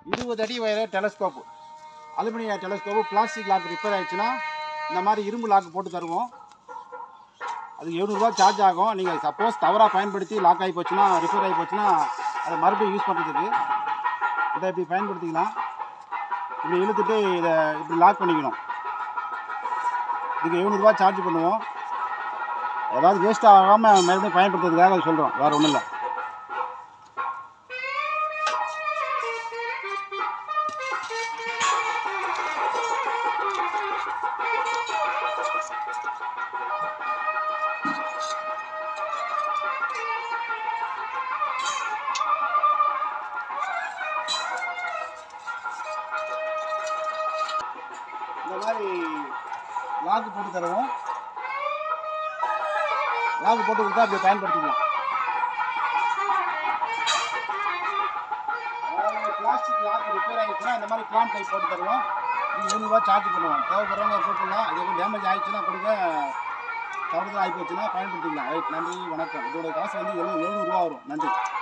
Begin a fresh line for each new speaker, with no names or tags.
இருபது அடி வயர டெலஸ்கோப்பு அலுமினிய டெலஸ்கோப்பு பிளாஸ்டிக் லாக் ரிப்பேர் ஆயிடுச்சுன்னா இந்த மாதிரி இரும்பு லாக் போட்டு தருவோம் அது எழுநூறுவா சார்ஜ் ஆகும் நீங்கள் சப்போஸ் தவறாக பயன்படுத்தி லாக் ஆகி போச்சுன்னா ரிப்பேர் ஆகி போச்சுன்னா அதை மறுபடியும் யூஸ் பண்ணுறதுக்கு இதை இப்படி பயன்படுத்திக்கலாம் இப்படி இழுத்துட்டு இதை இப்படி லாக் பண்ணிக்கணும் இதுக்கு எழுநூறுவா சார்ஜ் பண்ணுவோம் ஏதாவது வேஸ்ட் ஆகாமல் மறுபடியும் பயன்படுத்துறதுக்காக சொல்கிறோம் வேறு ஒன்றும் இல்லை இந்த மாதிரி லாக் போட்டு தருவோம் லாக் போட்டு கொடுத்தா அப்படி பயன்படுத்திக்கலாம் பிளாஸ்டிக் லாக் ரிப்பேர் ஆகிடுச்சுன்னா இந்த மாதிரி கிளாம் டைப் போட்டு தருவோம் இது நூறுரூவா சார்ஜ் பண்ணுவோம் தேவைப்படுறவங்க கூப்பிடலாம் அதே மாதிரி டேமேஜ் ஆகிடுச்சுன்னா கொடுங்க தவறுதல் ஆகி போச்சுன்னா பயன்படுத்திக்கலாம் ரைட் நன்றி வணக்கம் இதோட காசு வந்து எழுநூறு எழுநூறுவா வரும் நன்றி